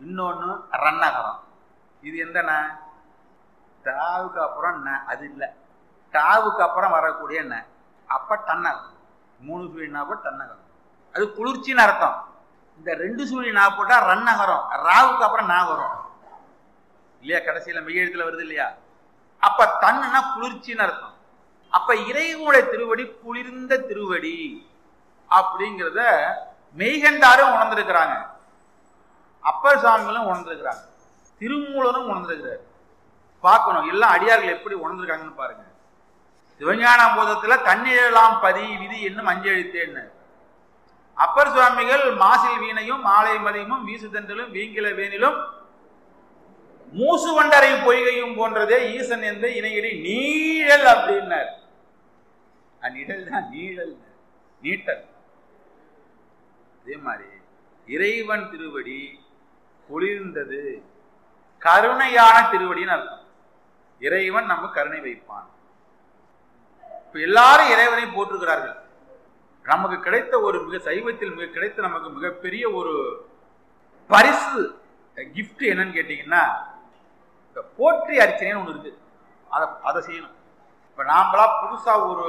இன்னொன்னு ரன்னகரம் இது எந்தன டாவுக்கு அப்புறம் ந அது இல்லை டாவுக்கு அப்புறம் வரக்கூடிய ந அப்ப டன்னகம் மூணு சுழி நாப்ப டன்னகம் அது குளிர்ச்சின்னு அர்த்தம் இந்த ரெண்டு சுழி நா போட்டா ரன்னகரம் ராவுக்கு அப்புறம் நா வரும் இல்லையா கடைசியில மெய்யெழுத்துல வருது இல்லையா அப்ப தன்னுனா குளிர்ச்சின்னு அர்த்தம் அப்ப இறைவனுடைய திருவடி குளிர்ந்த திருவடி அப்படிங்கிறத மெய்கண்டாரும் உணர்ந்திருக்கிறாங்க அப்பர் சுவாமிகளும் உணர்ந்திருக்கிறாங்க திருமூலரும் உணர்ந்திருக்கிறார் பார்க்கணும் எல்லாம் அடியார்கள் எப்படி உணர்ந்திருக்காங்கன்னு பாருங்க சிவஞான போதத்துல தண்ணீரெல்லாம் பதி விதி என்னும் அஞ்செழுத்தேன்னு அப்பர் சுவாமிகள் மாசில் வீணையும் மாலை மதியமும் வீசுதண்டலும் வீங்கில வேனிலும் மூசு வண்டரை பொய்கையும் போன்றதே ஈசன் எந்த இணையடி நீழல் அப்படின்னார் நிழல் தான் நீழல் நீட்டல் அதே மாதிரி இறைவன் திருவடி குளிர்ந்தது கருணையான திருவடின்னு அர்த்தம் இறைவன் நம்ம கருணை வைப்பான் இப்ப எல்லாரும் இறைவனை போற்றுகிறார்கள் நமக்கு கிடைத்த ஒரு மிக சைவத்தில் மிக கிடைத்த நமக்கு மிகப்பெரிய ஒரு பரிசு கிஃப்ட் என்னன்னு கேட்டீங்கன்னா இந்த போற்றி அர்ச்சனைன்னு ஒன்று இருக்கு அதை அதை செய்யணும் இப்போ நாமளா புதுசா ஒரு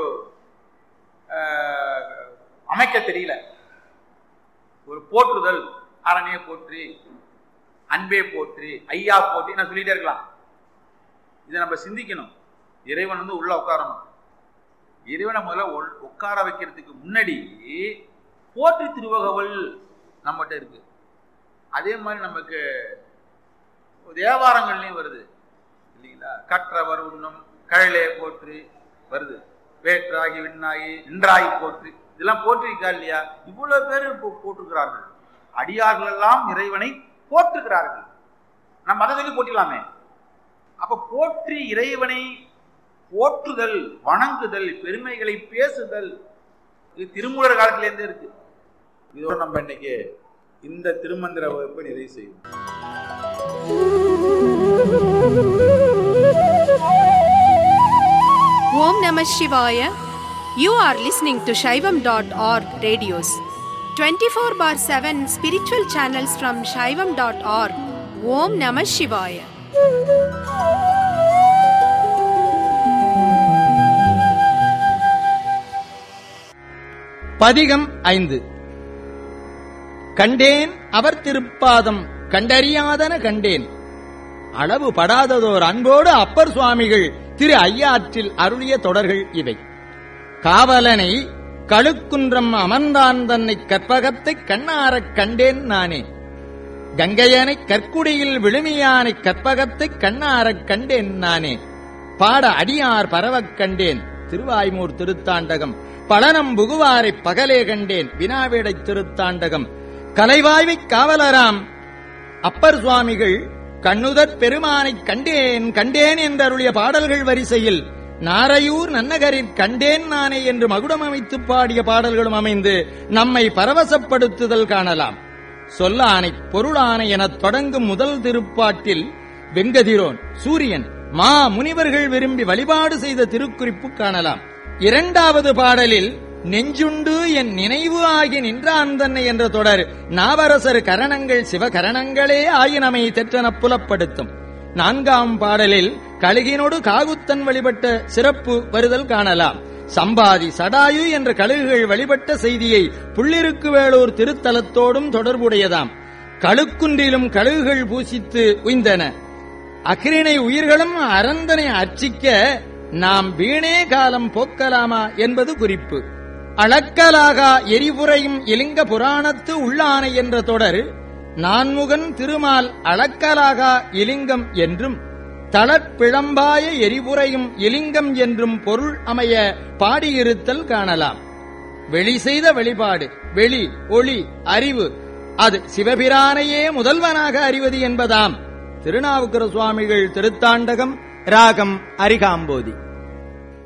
அமைக்க தெரியல ஒரு போற்றுதல் அரணே போற்றி அன்பே போற்றி ஐயா போற்றி நான் சொல்லிட்டே இருக்கலாம் இதை நம்ம சிந்திக்கணும் இறைவன் வந்து உள்ள உட்காரணும் இறைவனை முதல்ல உட்கார வைக்கிறதுக்கு முன்னாடி போற்றி திருவகவல் நம்மகிட்ட இருக்கு அதே மாதிரி நமக்கு தேவாரங்கள்லையும் வருது இல்லைங்களா கற்றவர் உண்ணும் கழலே போற்றி வருது வேற்றாகி விண்ணாகி நின்றாகி போற்றி இதெல்லாம் போற்றிருக்கா இல்லையா இவ்வளவு பேர் போட்டுக்கிறார்கள் அடியார்கள் எல்லாம் இறைவனை போற்றுகிறார்கள் நம்ம அதை சொல்லி போட்டிடலாமே அப்ப போற்றி இறைவனை போற்றுதல் வணங்குதல் பெருமைகளை பேசுதல் இது திருமூலர் காலத்திலேருந்தே இருக்கு இதோட நம்ம இன்னைக்கு இந்த திருமந்திர வகுப்பை நிறைவு செய்வோம் Om Namah Shivaya. You are listening to Shaivam.org radios. 24 bar 7 spiritual channels from Shaivam.org. Om Namah Shivaya. பதிகம் ஐந்து கண்டேன் அவர் திருப்பாதம் கண்டறியாதன கண்டேன் அளவு படாததோர் அன்போடு அப்பர் சுவாமிகள் திரு ஐயாற்றில் அருளிய தொடர்கள் இவை காவலனை கழுக்குன்றம் அமர்ந்தான் தன்னை கற்பகத்தைக் கண்ணாரக் கண்டேன் நானே கங்கையனை கற்குடியில் விழுமியானை கற்பகத்தைக் கண்ணாரக் கண்டேன் நானே பாட அடியார் பரவக் கண்டேன் திருவாய்மூர் திருத்தாண்டகம் பழனம் புகுவாரை பகலே கண்டேன் வினாவிடை திருத்தாண்டகம் கலைவாய்வைக் காவலராம் அப்பர் சுவாமிகள் கண்ணுதற் பெருமானைக் கண்டேன் கண்டேன் என்றருளிய பாடல்கள் வரிசையில் நாரையூர் நன்னகரில் கண்டேன் நானே என்று மகுடம் அமைத்து பாடிய பாடல்களும் அமைந்து நம்மை பரவசப்படுத்துதல் காணலாம் சொல்லானை பொருளானை எனத் தொடங்கும் முதல் திருப்பாட்டில் வெங்கதிரோன் சூரியன் மா முனிவர்கள் விரும்பி வழிபாடு செய்த திருக்குறிப்பு காணலாம் இரண்டாவது பாடலில் நெஞ்சுண்டு என் நினைவு ஆகி நின்றான் தன்னை என்ற தொடர் நாவரசர் கரணங்கள் சிவகரணங்களே ஆயினமை தெற்றன புலப்படுத்தும் நான்காம் பாடலில் கழுகினோடு காகுத்தன் வழிபட்ட சிறப்பு வருதல் காணலாம் சம்பாதி சடாயு என்ற கழுகுகள் வழிபட்ட செய்தியை புள்ளிருக்கு வேளூர் திருத்தலத்தோடும் தொடர்புடையதாம் கழுக்குன்றிலும் கழுகுகள் பூசித்து உய்ந்தன அக்கிரிணை உயிர்களும் அரந்தனை அர்ச்சிக்க நாம் வீணே காலம் போக்கலாமா என்பது குறிப்பு அளக்கலாகா எரிபுரையும் இலிங்க புராணத்து உள்ளானை என்ற தொடர் நான்முகன் திருமால் அளக்கலாகா இலிங்கம் என்றும் தளப்பிழம்பாய எரிபுரையும் இலிங்கம் என்றும் பொருள் அமைய பாடியிருத்தல் காணலாம் வெளி செய்த வெளிப்பாடு வெளி ஒளி அறிவு அது சிவபிரானையே முதல்வனாக அறிவது என்பதாம் திருநாவுக்கர சுவாமிகள் திருத்தாண்டகம் ராகம் அரிகாம்போதி